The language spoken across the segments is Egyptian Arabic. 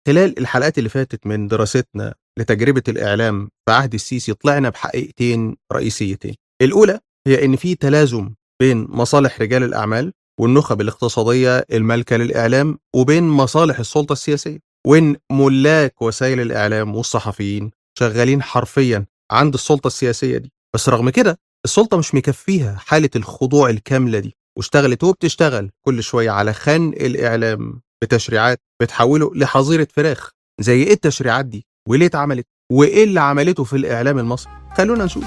خلال الحلقات اللي فاتت من دراستنا لتجربة الإعلام في عهد السيسي طلعنا بحقيقتين رئيسيتين الأولى هي إن في تلازم بين مصالح رجال الأعمال والنخب الاقتصادية المالكة للإعلام وبين مصالح السلطة السياسية وإن ملاك وسائل الإعلام والصحفيين شغالين حرفيا عند السلطة السياسية دي بس رغم كده السلطة مش مكفيها حالة الخضوع الكاملة دي واشتغلت وبتشتغل كل شوية على خنق الإعلام بتشريعات بتحوله لحظيرة فراخ زي إيه التشريعات دي وليه اتعملت وإيه اللي عملته في الإعلام المصري خلونا نشوف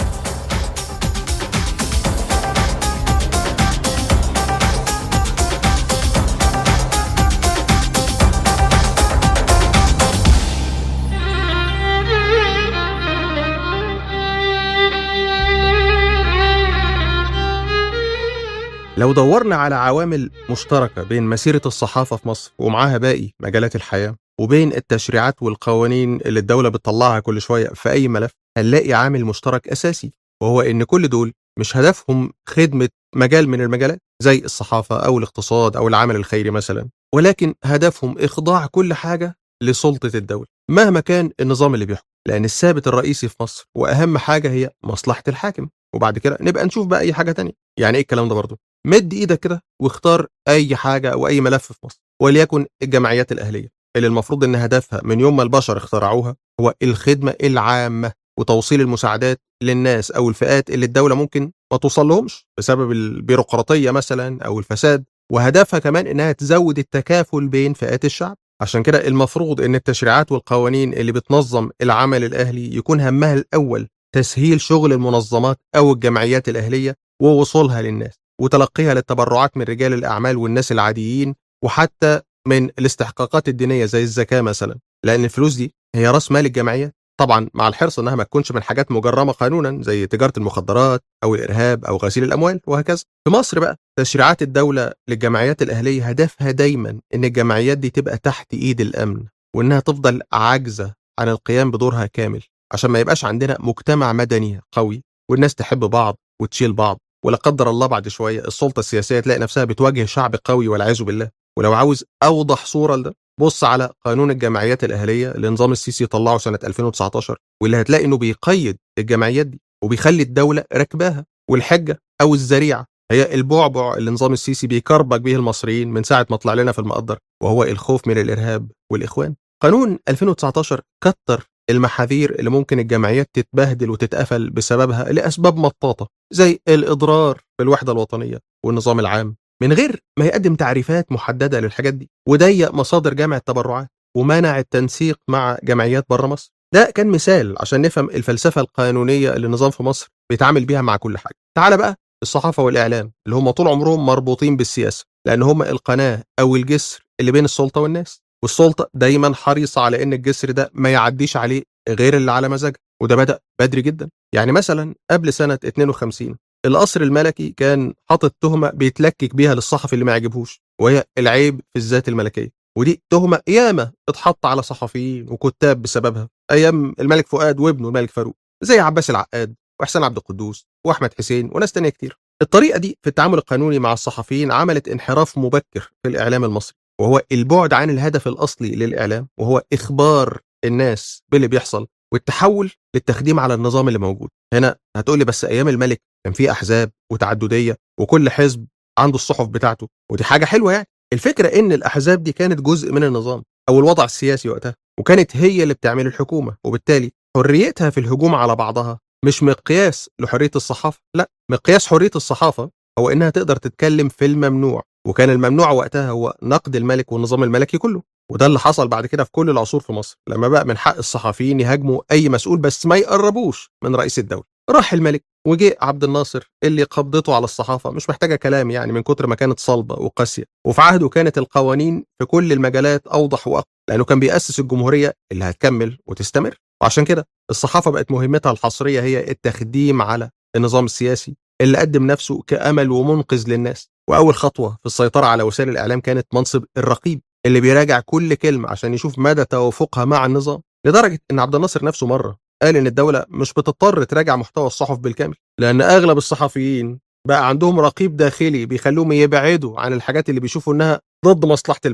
لو دورنا على عوامل مشتركة بين مسيرة الصحافة في مصر ومعاها باقي مجالات الحياة وبين التشريعات والقوانين اللي الدولة بتطلعها كل شوية في أي ملف هنلاقي عامل مشترك أساسي وهو إن كل دول مش هدفهم خدمة مجال من المجالات زي الصحافة أو الاقتصاد أو العمل الخيري مثلا ولكن هدفهم إخضاع كل حاجة لسلطة الدولة مهما كان النظام اللي بيحكم لأن الثابت الرئيسي في مصر وأهم حاجة هي مصلحة الحاكم وبعد كده نبقى نشوف بقى أي حاجة تانية يعني إيه الكلام ده برضه مد ايدك كده واختار اي حاجه او اي ملف في مصر وليكن الجمعيات الاهليه اللي المفروض ان هدفها من يوم ما البشر اخترعوها هو الخدمه العامه وتوصيل المساعدات للناس او الفئات اللي الدوله ممكن ما توصل لهمش بسبب البيروقراطيه مثلا او الفساد وهدفها كمان انها تزود التكافل بين فئات الشعب عشان كده المفروض ان التشريعات والقوانين اللي بتنظم العمل الاهلي يكون همها الاول تسهيل شغل المنظمات او الجمعيات الاهليه ووصولها للناس وتلقيها للتبرعات من رجال الأعمال والناس العاديين وحتى من الاستحقاقات الدينية زي الزكاة مثلا لأن الفلوس دي هي رأس مال الجمعيات طبعا مع الحرص انها ما تكونش من حاجات مجرمه قانونا زي تجاره المخدرات او الارهاب او غسيل الاموال وهكذا. في مصر بقى تشريعات الدوله للجمعيات الاهليه هدفها دايما ان الجمعيات دي تبقى تحت ايد الامن وانها تفضل عاجزه عن القيام بدورها كامل عشان ما يبقاش عندنا مجتمع مدني قوي والناس تحب بعض وتشيل بعض ولا قدر الله بعد شويه السلطه السياسيه تلاقي نفسها بتواجه شعب قوي والعياذ بالله ولو عاوز اوضح صوره لده بص على قانون الجمعيات الاهليه اللي نظام السيسي طلعه سنه 2019 واللي هتلاقي انه بيقيد الجمعيات دي وبيخلي الدوله راكباها والحجه او الذريعه هي البعبع اللي نظام السيسي بيكربك به المصريين من ساعه ما طلع لنا في المقدر وهو الخوف من الارهاب والاخوان. قانون 2019 كتر المحاذير اللي ممكن الجمعيات تتبهدل وتتقفل بسببها لاسباب مطاطه زي الاضرار بالوحده الوطنيه والنظام العام من غير ما يقدم تعريفات محدده للحاجات دي وضيق مصادر جمع التبرعات ومنع التنسيق مع جمعيات بره مصر ده كان مثال عشان نفهم الفلسفه القانونيه اللي النظام في مصر بيتعامل بيها مع كل حاجه تعال بقى الصحافه والاعلام اللي هم طول عمرهم مربوطين بالسياسه لان هم القناه او الجسر اللي بين السلطه والناس والسلطه دايما حريصه على ان الجسر ده ما يعديش عليه غير اللي على مزاجها وده بدا بدري جدا يعني مثلا قبل سنه 52 القصر الملكي كان حاطط تهمه بيتلكك بيها للصحفي اللي ما يعجبهوش وهي العيب في الذات الملكيه ودي تهمه ياما اتحط على صحفيين وكتاب بسببها ايام الملك فؤاد وابنه الملك فاروق زي عباس العقاد وحسين عبد القدوس واحمد حسين وناس تانية كتير الطريقه دي في التعامل القانوني مع الصحفيين عملت انحراف مبكر في الاعلام المصري وهو البعد عن الهدف الاصلي للاعلام وهو اخبار الناس باللي بيحصل والتحول للتخديم على النظام اللي موجود هنا هتقولي بس ايام الملك كان في احزاب وتعدديه وكل حزب عنده الصحف بتاعته ودي حاجه حلوه يعني الفكره ان الاحزاب دي كانت جزء من النظام او الوضع السياسي وقتها وكانت هي اللي بتعمل الحكومه وبالتالي حريتها في الهجوم على بعضها مش مقياس لحريه الصحافه لا مقياس حريه الصحافه هو انها تقدر تتكلم في الممنوع وكان الممنوع وقتها هو نقد الملك والنظام الملكي كله وده اللي حصل بعد كده في كل العصور في مصر لما بقى من حق الصحفيين يهاجموا اي مسؤول بس ما يقربوش من رئيس الدوله راح الملك وجه عبد الناصر اللي قبضته على الصحافه مش محتاجه كلام يعني من كتر ما كانت صلبه وقاسيه وفي عهده كانت القوانين في كل المجالات اوضح واقوى لانه كان بيأسس الجمهوريه اللي هتكمل وتستمر وعشان كده الصحافه بقت مهمتها الحصريه هي التخديم على النظام السياسي اللي قدم نفسه كامل ومنقذ للناس واول خطوه في السيطره على وسائل الاعلام كانت منصب الرقيب اللي بيراجع كل كلمه عشان يشوف مدى توافقها مع النظام لدرجه ان عبد الناصر نفسه مره قال ان الدوله مش بتضطر تراجع محتوى الصحف بالكامل لان اغلب الصحفيين بقى عندهم رقيب داخلي بيخلوهم يبعدوا عن الحاجات اللي بيشوفوا انها ضد مصلحه البلد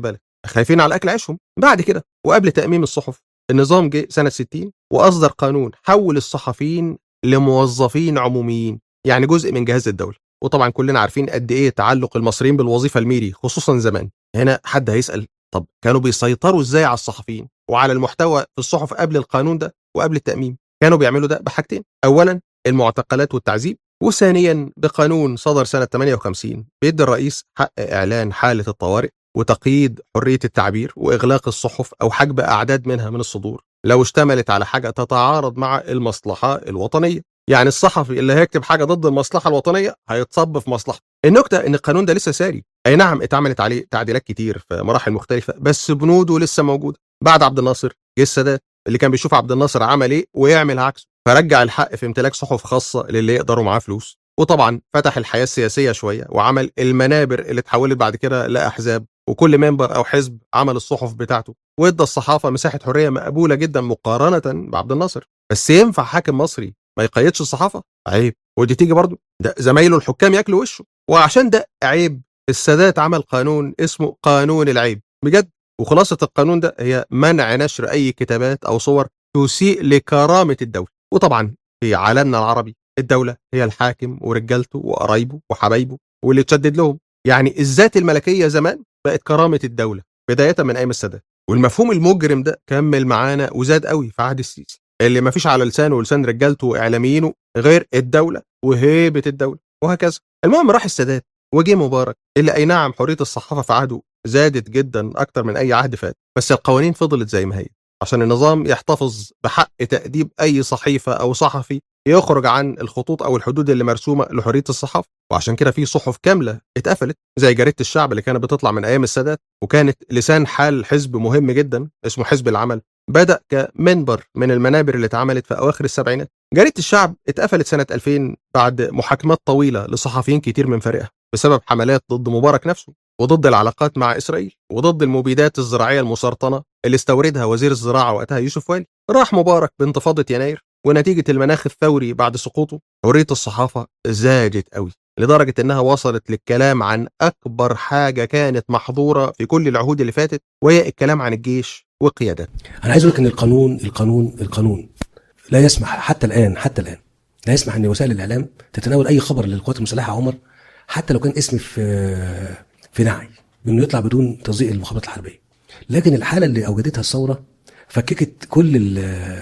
خايفين على اكل عيشهم بعد كده وقبل تاميم الصحف النظام جه سنه 60 واصدر قانون حول الصحفيين لموظفين عموميين يعني جزء من جهاز الدوله وطبعا كلنا عارفين قد ايه تعلق المصريين بالوظيفه الميري خصوصا زمان هنا حد هيسال طب كانوا بيسيطروا ازاي على الصحفيين وعلى المحتوى في الصحف قبل القانون ده وقبل التاميم كانوا بيعملوا ده بحاجتين اولا المعتقلات والتعذيب وثانيا بقانون صدر سنه 58 بيدي الرئيس حق اعلان حاله الطوارئ وتقييد حريه التعبير واغلاق الصحف او حجب اعداد منها من الصدور لو اشتملت على حاجه تتعارض مع المصلحه الوطنيه يعني الصحفي اللي هيكتب حاجه ضد المصلحه الوطنيه هيتصب في مصلحته النكته ان القانون ده لسه ساري اي نعم اتعملت عليه تعديلات كتير في مراحل مختلفه بس بنوده لسه موجوده بعد عبد الناصر جه السادات اللي كان بيشوف عبد الناصر عمل ايه ويعمل عكسه فرجع الحق في امتلاك صحف خاصه للي يقدروا معاه فلوس وطبعا فتح الحياه السياسيه شويه وعمل المنابر اللي اتحولت بعد كده لاحزاب وكل منبر او حزب عمل الصحف بتاعته وادى الصحافه مساحه حريه مقبوله جدا مقارنه بعبد الناصر بس ينفع حاكم مصري ما يقيدش الصحافه عيب ودي تيجي برضه ده زمايله الحكام ياكلوا وشه وعشان ده عيب السادات عمل قانون اسمه قانون العيب بجد وخلاصه القانون ده هي منع نشر اي كتابات او صور تسيء لكرامه الدوله وطبعا في عالمنا العربي الدوله هي الحاكم ورجالته وقرايبه وحبايبه واللي تشدد لهم يعني الذات الملكيه زمان بقت كرامه الدوله بدايه من ايام السادات والمفهوم المجرم ده كمل معانا وزاد قوي في عهد السيسي اللي ما فيش على لسانه ولسان رجالته واعلاميينه غير الدوله وهيبه الدوله وهكذا المهم راح السادات وجه مبارك اللي اي نعم حريه الصحافه في عهده زادت جدا اكتر من اي عهد فات بس القوانين فضلت زي ما هي عشان النظام يحتفظ بحق تأديب أي صحيفة أو صحفي يخرج عن الخطوط أو الحدود اللي مرسومة لحرية الصحافة وعشان كده في صحف كاملة اتقفلت زي جريدة الشعب اللي كانت بتطلع من أيام السادات وكانت لسان حال حزب مهم جدا اسمه حزب العمل بدأ كمنبر من المنابر اللي اتعملت في أواخر السبعينات جريدة الشعب اتقفلت سنة 2000 بعد محاكمات طويلة لصحفيين كتير من فريقها بسبب حملات ضد مبارك نفسه وضد العلاقات مع إسرائيل وضد المبيدات الزراعية المسرطنة اللي استوردها وزير الزراعة وقتها يوسف والي راح مبارك بانتفاضة يناير ونتيجة المناخ الثوري بعد سقوطه حرية الصحافة زادت قوي لدرجة إنها وصلت للكلام عن أكبر حاجة كانت محظورة في كل العهود اللي فاتت وهي الكلام عن الجيش والقيادات انا عايز اقول لك ان القانون القانون القانون لا يسمح حتى الان حتى الان لا يسمح ان وسائل الاعلام تتناول اي خبر للقوات المسلحه يا عمر حتى لو كان اسم في في نعي انه يطلع بدون تصديق المخابرات الحربيه لكن الحاله اللي اوجدتها الثوره فككت كل ال-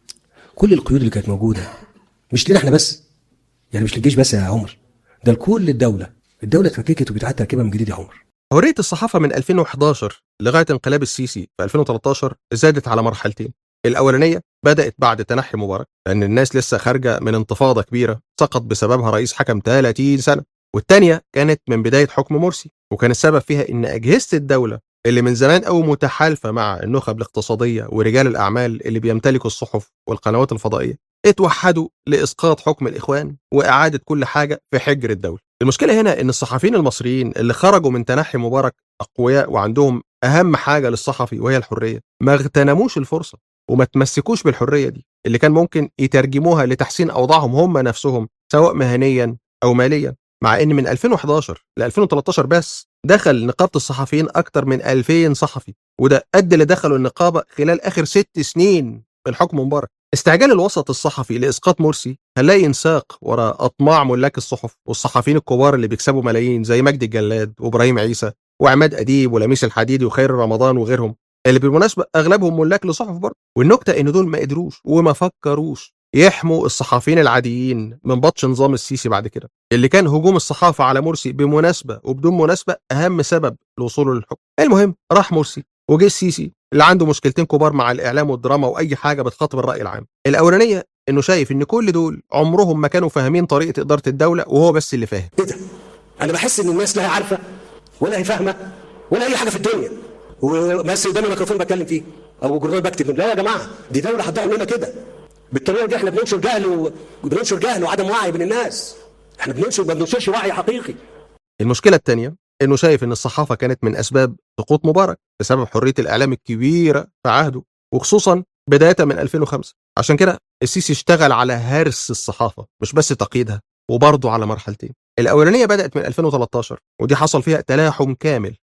كل القيود اللي كانت موجوده مش لنا احنا بس يعني مش للجيش بس يا عمر ده لكل الدوله الدوله اتفككت وبتعاد تركيبها من جديد يا عمر حرية الصحافة من 2011 لغاية انقلاب السيسي في 2013 زادت على مرحلتين الأولانية بدأت بعد تنحي مبارك لأن الناس لسه خارجة من انتفاضة كبيرة سقط بسببها رئيس حكم 30 سنة والتانية كانت من بداية حكم مرسي وكان السبب فيها إن أجهزة الدولة اللي من زمان أو متحالفة مع النخب الاقتصادية ورجال الأعمال اللي بيمتلكوا الصحف والقنوات الفضائية اتوحدوا لإسقاط حكم الإخوان وإعادة كل حاجة في حجر الدولة المشكلة هنا إن الصحفيين المصريين اللي خرجوا من تنحي مبارك أقوياء وعندهم أهم حاجة للصحفي وهي الحرية ما اغتنموش الفرصة وما تمسكوش بالحرية دي اللي كان ممكن يترجموها لتحسين أوضاعهم هم نفسهم سواء مهنيا أو ماليا مع إن من 2011 ل 2013 بس دخل نقابة الصحفيين أكتر من 2000 صحفي وده قد اللي دخلوا النقابة خلال آخر ست سنين من حكم مبارك استعجال الوسط الصحفي لإسقاط مرسي هنلاقي ينساق وراء أطماع ملاك الصحف والصحفيين الكبار اللي بيكسبوا ملايين زي مجدي الجلاد وإبراهيم عيسى وعماد أديب ولميس الحديدي وخير رمضان وغيرهم اللي بالمناسبة أغلبهم ملاك لصحف برضه والنكتة إن دول ما قدروش وما فكروش يحموا الصحفيين العاديين من بطش نظام السيسي بعد كده اللي كان هجوم الصحافة على مرسي بمناسبة وبدون مناسبة أهم سبب لوصوله للحكم المهم راح مرسي وجه السيسي اللي عنده مشكلتين كبار مع الإعلام والدراما وأي حاجة بتخاطب الرأي العام الأولانية إنه شايف إن كل دول عمرهم ما كانوا فاهمين طريقة إدارة الدولة وهو بس اللي فاهم ايه ده؟ انا بحس ان الناس لا هي عارفه ولا هي فاهمه ولا اي حاجه في الدنيا وبس قدامي ميكروفون بتكلم فيه او جورنال بكتب لا يا جماعه دي دوله هتضيع مننا كده بالطريقه دي احنا بننشر جهل و- وبننشر جهل وعدم وعي بين الناس احنا بننشر ما بننشرش وعي حقيقي المشكلة التانية إنه شايف إن الصحافة كانت من أسباب سقوط مبارك بسبب حرية الإعلام الكبيرة في عهده وخصوصا بداية من 2005 عشان كده السيسي اشتغل على هرس الصحافة مش بس تقييدها وبرضه على مرحلتين الأولانية بدأت من 2013 ودي حصل فيها تلاحم كامل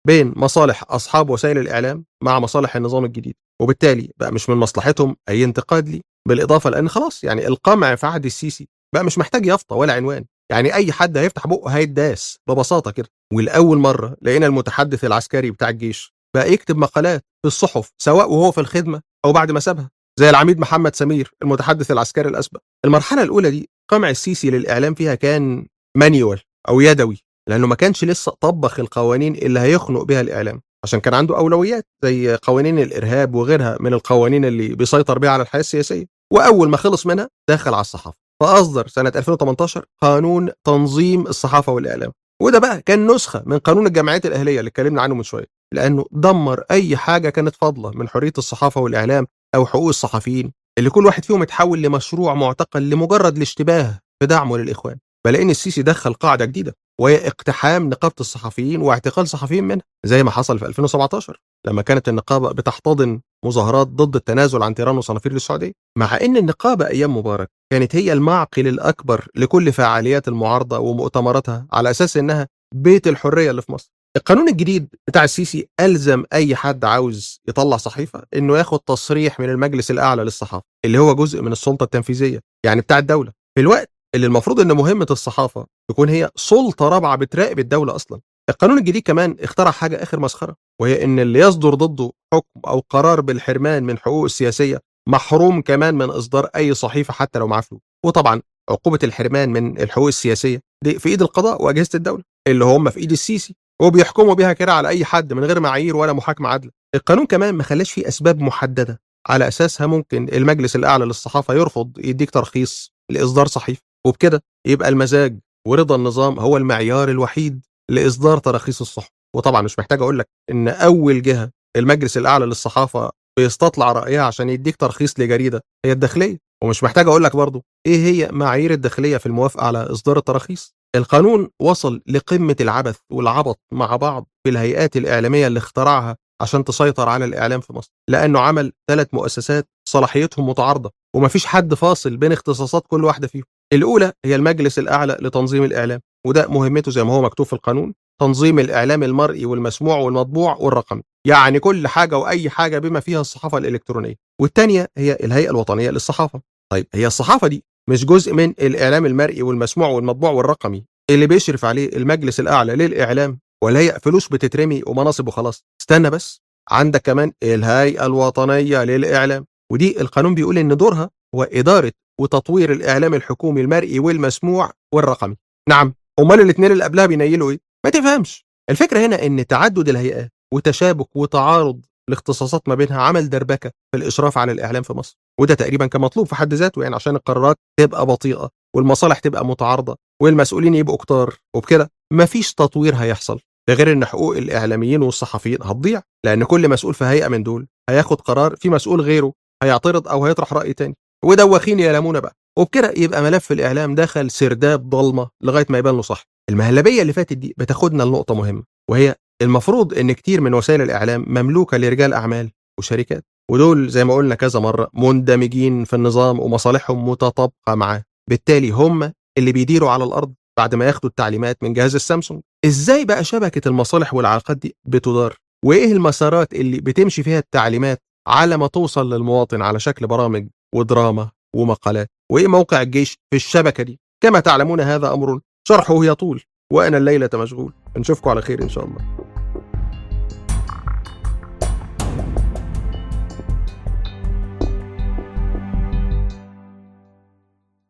بين مصالح اصحاب وسائل الاعلام مع مصالح النظام الجديد وبالتالي بقى مش من مصلحتهم اي انتقاد لي بالاضافه لان خلاص يعني القمع في عهد السيسي بقى مش محتاج يافطه ولا عنوان يعني اي حد هيفتح بقه هيتداس ببساطه كده ولاول مره لقينا المتحدث العسكري بتاع الجيش بقى يكتب مقالات في الصحف سواء وهو في الخدمه او بعد ما سابها زي العميد محمد سمير المتحدث العسكري الاسبق المرحله الاولى دي قمع السيسي للاعلام فيها كان مانيوال او يدوي لانه ما كانش لسه طبخ القوانين اللي هيخنق بها الاعلام عشان كان عنده اولويات زي قوانين الارهاب وغيرها من القوانين اللي بيسيطر بيها على الحياه السياسيه واول ما خلص منها دخل على الصحافه فاصدر سنه 2018 قانون تنظيم الصحافه والاعلام وده بقى كان نسخه من قانون الجمعيات الاهليه اللي اتكلمنا عنه من شويه لانه دمر اي حاجه كانت فاضله من حريه الصحافه والاعلام او حقوق الصحفيين اللي كل واحد فيهم اتحول لمشروع معتقل لمجرد الاشتباه في دعمه للاخوان بلاقي ان السيسي دخل قاعده جديده وهي اقتحام نقابه الصحفيين واعتقال صحفيين منها زي ما حصل في 2017 لما كانت النقابه بتحتضن مظاهرات ضد التنازل عن تيران وصنافير للسعوديه مع ان النقابه ايام مبارك كانت هي المعقل الاكبر لكل فعاليات المعارضه ومؤتمراتها على اساس انها بيت الحريه اللي في مصر القانون الجديد بتاع السيسي الزم اي حد عاوز يطلع صحيفه انه ياخد تصريح من المجلس الاعلى للصحافه اللي هو جزء من السلطه التنفيذيه يعني بتاع الدوله في الوقت اللي المفروض ان مهمه الصحافه تكون هي سلطه رابعه بتراقب الدوله اصلا القانون الجديد كمان اخترع حاجه اخر مسخره وهي ان اللي يصدر ضده حكم او قرار بالحرمان من حقوقه السياسيه محروم كمان من اصدار اي صحيفه حتى لو معاه فلوس وطبعا عقوبه الحرمان من الحقوق السياسيه دي في ايد القضاء واجهزه الدوله اللي هم في ايد السيسي وبيحكموا بيها كده على اي حد من غير معايير ولا محاكمه عادله القانون كمان ما خلاش فيه اسباب محدده على اساسها ممكن المجلس الاعلى للصحافه يرفض يديك ترخيص لاصدار صحيفه وبكده يبقى المزاج ورضا النظام هو المعيار الوحيد لاصدار تراخيص الصحف وطبعا مش محتاج اقول لك ان اول جهه المجلس الاعلى للصحافه بيستطلع رايها عشان يديك ترخيص لجريده هي الداخليه ومش محتاج اقول لك برضه ايه هي معايير الداخليه في الموافقه على اصدار التراخيص القانون وصل لقمه العبث والعبط مع بعض في الهيئات الاعلاميه اللي اخترعها عشان تسيطر على الاعلام في مصر لانه عمل ثلاث مؤسسات صلاحيتهم متعارضه ومفيش حد فاصل بين اختصاصات كل واحده فيهم الاولى هي المجلس الاعلى لتنظيم الاعلام وده مهمته زي ما هو مكتوب في القانون تنظيم الاعلام المرئي والمسموع والمطبوع والرقمي يعني كل حاجه واي حاجه بما فيها الصحافه الالكترونيه والثانيه هي الهيئه الوطنيه للصحافه طيب هي الصحافه دي مش جزء من الاعلام المرئي والمسموع والمطبوع والرقمي اللي بيشرف عليه المجلس الاعلى للاعلام ولا هي فلوس بتترمي ومناصب وخلاص استنى بس عندك كمان الهيئه الوطنيه للاعلام ودي القانون بيقول ان دورها هو اداره وتطوير الاعلام الحكومي المرئي والمسموع والرقمي نعم امال الاثنين اللي قبلها بينيلوا ايه ما تفهمش الفكره هنا ان تعدد الهيئات وتشابك وتعارض الاختصاصات ما بينها عمل دربكه في الاشراف على الاعلام في مصر وده تقريبا كان مطلوب في حد ذاته يعني عشان القرارات تبقى بطيئه والمصالح تبقى متعارضه والمسؤولين يبقوا كتار وبكده مفيش تطوير هيحصل ده غير ان حقوق الاعلاميين والصحفيين هتضيع لان كل مسؤول في هيئه من دول هياخد قرار في مسؤول غيره هيعترض او هيطرح راي تاني ودوخين يلامونا بقى وبكده يبقى ملف الاعلام دخل سرداب ضلمه لغايه ما يبان له صح المهلبيه اللي فاتت دي بتاخدنا لنقطه مهمه وهي المفروض ان كتير من وسائل الاعلام مملوكه لرجال اعمال وشركات ودول زي ما قلنا كذا مره مندمجين في النظام ومصالحهم متطابقه معاه بالتالي هم اللي بيديروا على الارض بعد ما ياخدوا التعليمات من جهاز السامسونج ازاي بقى شبكه المصالح والعلاقات دي بتدار وايه المسارات اللي بتمشي فيها التعليمات على ما توصل للمواطن على شكل برامج ودراما ومقالات وايه موقع الجيش في الشبكه دي كما تعلمون هذا امر شرحه يطول وانا الليله مشغول نشوفكم على خير ان شاء الله